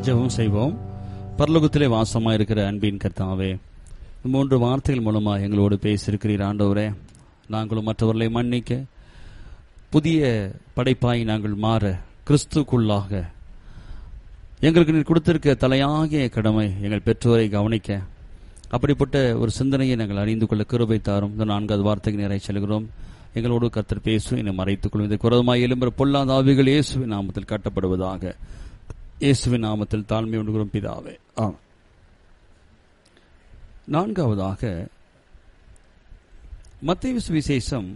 ஜெபம் செய்வோம் பரலோகத்திலே வாசமா இருக்கிற அன்பின் கர்த்தாவே இந்த மூன்று வார்த்தைகள் மூலமா எங்களோடு பேசியிருக்கிறீர் ஆண்டவரே நாங்களும் மற்றவர்களை மன்னிக்க புதிய படைப்பாய் நாங்கள் மாற கிறிஸ்துக்குள்ளாக எங்களுக்கு நீர் கொடுத்திருக்க தலையாகிய கடமை எங்கள் பெற்றோரை கவனிக்க அப்படிப்பட்ட ஒரு சிந்தனையை நாங்கள் அறிந்து கொள்ள கிருபை தாரும் இந்த நான்காவது வார்த்தைக்கு நேராக செல்கிறோம் எங்களோடு கர்த்தர் பேசும் என்னை மறைத்துக் கொள்ளும் இது குரதமாய் எழும்புற பொல்லாத ஆவிகள் இயேசுவின் நாமத்தில் கட்டப்படுவதாக இயேசுவின் நாமத்தில் தாழ்மை உண்டுகிறோம் பிதாவே ஆம் நான்காவதாக மத்திய சுவிசேஷம்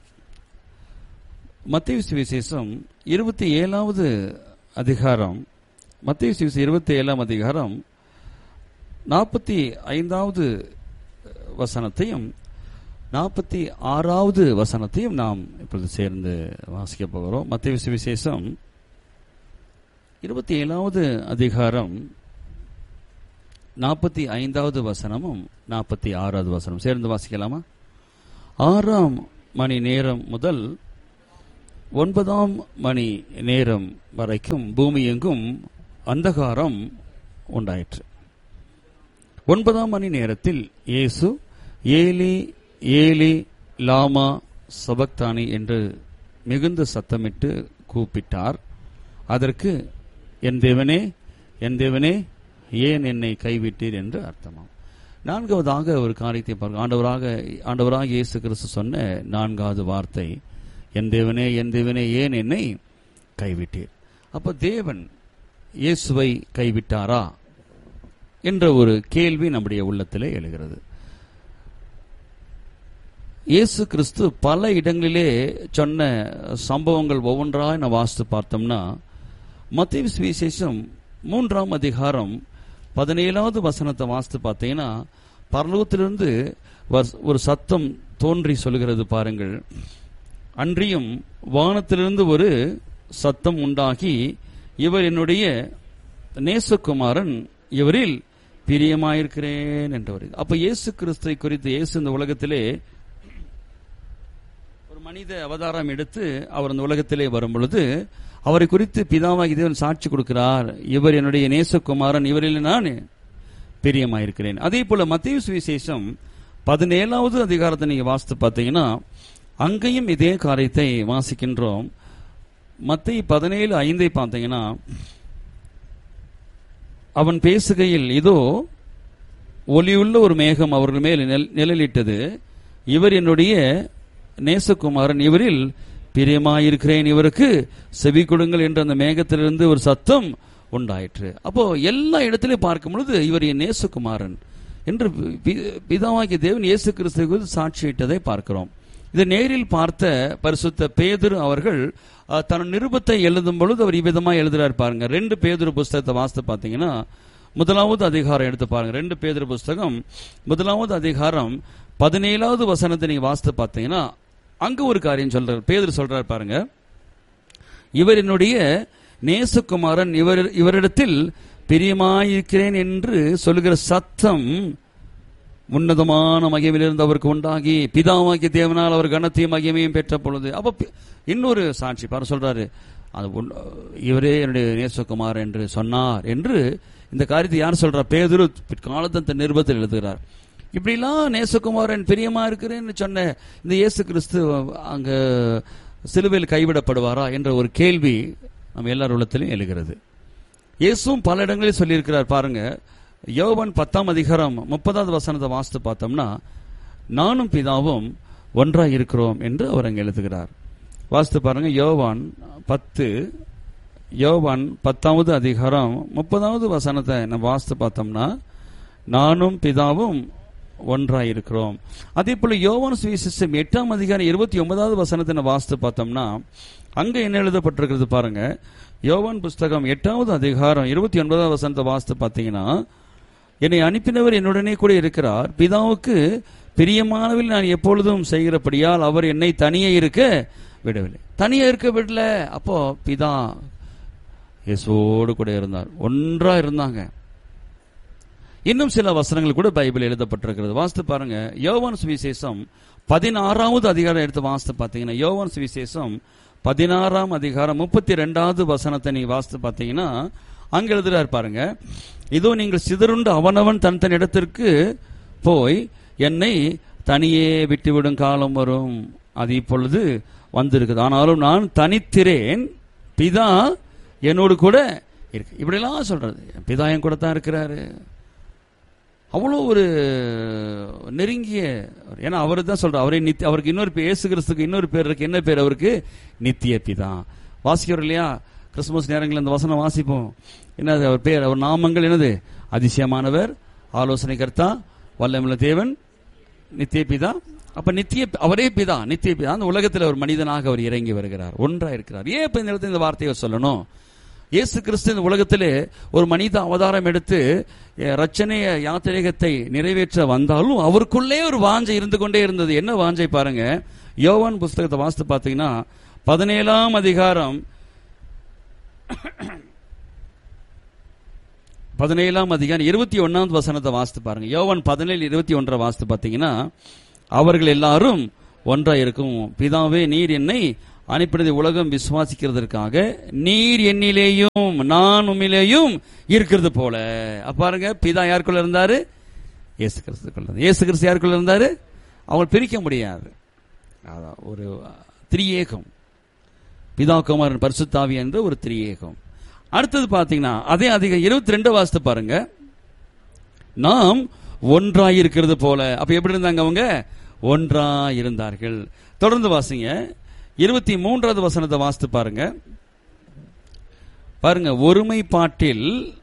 மத்திய சுவிசேஷம் இருபத்தி ஏழாவது அதிகாரம் மத்திய சுவிசேஷம் இருபத்தி ஏழாம் அதிகாரம் நாற்பத்தி ஐந்தாவது வசனத்தையும் நாற்பத்தி ஆறாவது வசனத்தையும் நாம் இப்பொழுது சேர்ந்து வாசிக்க போகிறோம் மத்திய சுவிசேஷம் இருபத்தி ஏழாவது அதிகாரம் நாற்பத்தி ஐந்தாவது வசனமும் நாற்பத்தி ஆறாவது வசனம் சேர்ந்து வாசிக்கலாமா ஆறாம் மணி நேரம் முதல் ஒன்பதாம் மணி நேரம் வரைக்கும் பூமி எங்கும் அந்தகாரம் உண்டாயிற்று ஒன்பதாம் மணி நேரத்தில் இயேசு ஏலி ஏலி லாமா சபக்தானி என்று மிகுந்த சத்தமிட்டு கூப்பிட்டார் அதற்கு என் தேவனே என் தேவனே ஏன் என்னை கைவிட்டீர் என்று அர்த்தமாம் நான்காவதாக ஒரு காரியத்தை பார்க்க ஆண்டவராக ஆண்டவராக இயேசு கிறிஸ்து சொன்ன நான்காவது வார்த்தை என் தேவனே என் தேவனே ஏன் என்னை கைவிட்டீர் அப்ப தேவன் இயேசுவை கைவிட்டாரா என்ற ஒரு கேள்வி நம்முடைய உள்ளத்திலே எழுகிறது இயேசு கிறிஸ்து பல இடங்களிலே சொன்ன சம்பவங்கள் ஒவ்வொன்றாக நான் வாசித்து பார்த்தோம்னா மத்திய சுவிசேஷம் மூன்றாம் அதிகாரம் பதினேழாவது வசனத்தை வாசித்து பார்த்தீங்கன்னா பரலோகத்திலிருந்து ஒரு சத்தம் தோன்றி சொல்கிறது பாருங்கள் அன்றியும் வானத்திலிருந்து ஒரு சத்தம் உண்டாகி இவர் என்னுடைய நேசகுமாரன் இவரில் பிரியமாயிருக்கிறேன் என்று வருது அப்ப இயேசு கிறிஸ்துவை குறித்து இயேசு இந்த உலகத்திலே ஒரு மனித அவதாரம் எடுத்து அவர் இந்த உலகத்திலே வரும் பொழுது அவரை குறித்து பிதாவாகி தேவன் சாட்சி கொடுக்கிறார் இவர் என்னுடைய நேசகுமாரன் இவரில் நான் பிரியமாயிருக்கிறேன் அதே போல மத்திய சுவிசேஷம் பதினேழாவது அதிகாரத்தை நீங்க வாசித்து பார்த்தீங்கன்னா அங்கேயும் இதே காரியத்தை வாசிக்கின்றோம் மத்திய பதினேழு ஐந்தை பார்த்தீங்கன்னா அவன் பேசுகையில் இதோ ஒலியுள்ள ஒரு மேகம் அவர்கள் மேல் நிழலிட்டது இவர் என்னுடைய நேசகுமாரன் இவரில் பிரியமாயிருக்கிறேன் இவருக்கு செவி கொடுங்கள் என்ற அந்த மேகத்திலிருந்து ஒரு சத்தம் உண்டாயிற்று அப்போ எல்லா இடத்திலையும் பார்க்கும் பொழுது இவர் என் நேசகுமாரன் என்று பிதாவாகிய தேவன் இயேசு கிறிஸ்துவ சாட்சியிட்டதை பார்க்கிறோம் இதை நேரில் பார்த்த பரிசுத்த பேதுரு அவர்கள் தன் நிருபத்தை எழுதும் பொழுது அவர் இவ்விதமா எழுதுறாரு பாருங்க ரெண்டு பேதுரு புஸ்தகத்தை வாசித்து பார்த்தீங்கன்னா முதலாவது அதிகாரம் எடுத்து பாருங்க ரெண்டு பேதுரு புஸ்தகம் முதலாவது அதிகாரம் பதினேழாவது வசனத்தை நீங்க வாசித்து பார்த்தீங்கன்னா அங்க ஒரு காரியம் சொல்றார் பேதர் சொல்றார் பாருங்க இவர் என்னுடைய நேசகுமாரன் இவர் இவரிடத்தில் பிரியமாயிருக்கிறேன் என்று சொல்லுகிற சத்தம் உன்னதமான மகிமையிலிருந்து அவருக்கு உண்டாகி பிதாவாகிய தேவனால் அவர் கனத்தையும் மகிமையும் பெற்ற பொழுது அப்ப இன்னொரு சாட்சி பாரு சொல்றாரு அது இவரே என்னுடைய நேசகுமார் என்று சொன்னார் என்று இந்த காரியத்தை யார் சொல்றா பேதுரு காலத்தை நிருபத்தில் எழுதுகிறார் இப்படிலாம் நேசகுமாரன் பிரியமா இருக்கிறேன்னு சொன்ன இந்த இயேசு கிறிஸ்து அங்க சிலுவையில் கைவிடப்படுவாரா என்ற ஒரு கேள்வி நம்ம எல்லார் உள்ளத்திலும் எழுகிறது இயேசும் பல இடங்களில் சொல்லியிருக்கிறார் பாருங்க யோவன் பத்தாம் அதிகாரம் முப்பதாவது வசனத்தை வாசித்து பார்த்தோம்னா நானும் பிதாவும் ஒன்றாய் இருக்கிறோம் என்று அவர் அங்கே எழுதுகிறார் வாசித்து பாருங்க யோவான் பத்து யோவான் பத்தாவது அதிகாரம் முப்பதாவது வசனத்தை நம்ம வாசித்து பார்த்தோம்னா நானும் பிதாவும் ஒன்றாய் இருக்கிறோம் அதே போல யோவான் சுவிசேஷம் எட்டாம் அதிகாரம் இருபத்தி ஒன்பதாவது வசனத்தை நம்ம வாசித்து பார்த்தோம்னா அங்க என்ன எழுதப்பட்டிருக்கிறது பாருங்க யோவான் புஸ்தகம் எட்டாவது அதிகாரம் இருபத்தி ஒன்பதாவது வசனத்தை வாசித்து பார்த்தீங்கன்னா என்னை அனுப்பினவர் என்னுடனே கூட இருக்கிறார் பிதாவுக்கு பிரியமானவில் நான் எப்பொழுதும் செய்கிறபடியால் அவர் என்னை தனியே இருக்க விடவில்லை தனியே இருக்க விடல அப்போ பிதா இயேசுவோடு கூட இருந்தார் ஒன்றா இருந்தாங்க இன்னும் சில வசனங்கள் கூட பைபிள் எழுதப்பட்டிருக்கிறது வாசித்து பாருங்க யோவான் சுவிசேஷம் பதினாறாவது அதிகாரம் எடுத்து வாசித்து பார்த்தீங்கன்னா யோவான் சுவிசேஷம் பதினாறாம் அதிகாரம் முப்பத்தி ரெண்டாவது வசனத்தை நீ வாசித்து பார்த்தீங்கன்னா அங்க எழுதுறாரு பாருங்க இதோ நீங்கள் சிதறுண்டு அவனவன் தன் தன் இடத்திற்கு போய் என்னை தனியே விட்டுவிடும் காலம் வரும் அது இப்பொழுது வந்திருக்குது ஆனாலும் நான் தனித்திரேன் பிதா என்னோடு கூட இருக்கு இப்படிலாம் சொல்றது பிதா என் கூட தான் இருக்கிறாரு அவ்வளோ ஒரு நெருங்கிய ஏன்னா அவர் தான் சொல்றார் அவரே நித்திய அவருக்கு இன்னொரு பேர் இயேசு கிறிஸ்துக்கு இன்னொரு பேர் இருக்கு என்ன பேர் அவருக்கு நித்திய பிதா வாசிக்கிறோம் இல்லையா கிறிஸ்துமஸ் நேரங்களில் இந்த வசனம் வாசிப்போம் என்னது அவர் பேர் அவர் நாமங்கள் என்னது அதிசயமானவர் ஆலோசனை கர்த்தா வல்லமுள்ள தேவன் நித்திய பிதா அப்ப நித்திய அவரே பிதா நித்திய பிதா அந்த உலகத்தில் ஒரு மனிதனாக அவர் இறங்கி வருகிறார் ஒன்றா இருக்கிறார் ஏன் இப்ப இந்த இடத்துல இந்த வார்த்தையை சொல்லணும் இயேசு கிறிஸ்து இந்த உலகத்திலே ஒரு மனித அவதாரம் எடுத்து அஹ், ரட்சணைய யாத்திரேகத்தை நிறைவேற்ற வந்தாலும் அவருக்குள்ளே ஒரு வாஞ்சை இருந்து கொண்டே இருந்தது என்ன வாஞ்சை பாருங்க யோவான் புஸ்தகத்தை வாசித்து பார்த்தீங்கன்னா பதினேழாம் அதிகாரம் பதினேழாம் அதிகாரம் இருபத்தி ஒன்னாவது வசனத்தை வாசித்து பாருங்க யோவான் பதினேழு இருபத்தி ஒன்றை வாசித்து பார்த்தீங்கன்னா அவர்கள் எல்லாரும் ஒன்றா இருக்கும் பிதாவே நீர் என்னை அனுப்பினதை உலகம் விசுவாசிக்கிறதற்காக நீர் என்னிலேயும் நான் உம்மிலேயும் இருக்கிறது போல அப்ப பாருங்க பிதா யாருக்குள்ள இருந்தாரு இயேசு கிறிஸ்துக்குள்ள இருந்தாரு. இயேசு கிறிஸ்து யாருக்குள்ள இருந்தாரு அவங்க பிரிக்க முடியாது அதான் ஒரு திரியேகம் பிதா குமாரன் பரிசுத்தாவி என்ற ஒரு திரியேகம் அடுத்தது பாத்தீங்கன்னா அதே அதிகம் இருபத்தி ரெண்டு வாசத்தை பாருங்க நாம் ஒன்றாய் இருக்கிறது போல அப்ப எப்படி இருந்தாங்க அவங்க ஒன்றாய் இருந்தார்கள் தொடர்ந்து வாசிங்க இருபத்தி மூன்றாவது வசனத்தை வாசித்து பாருங்க பாருங்க ஒருமைப்பாட்டில்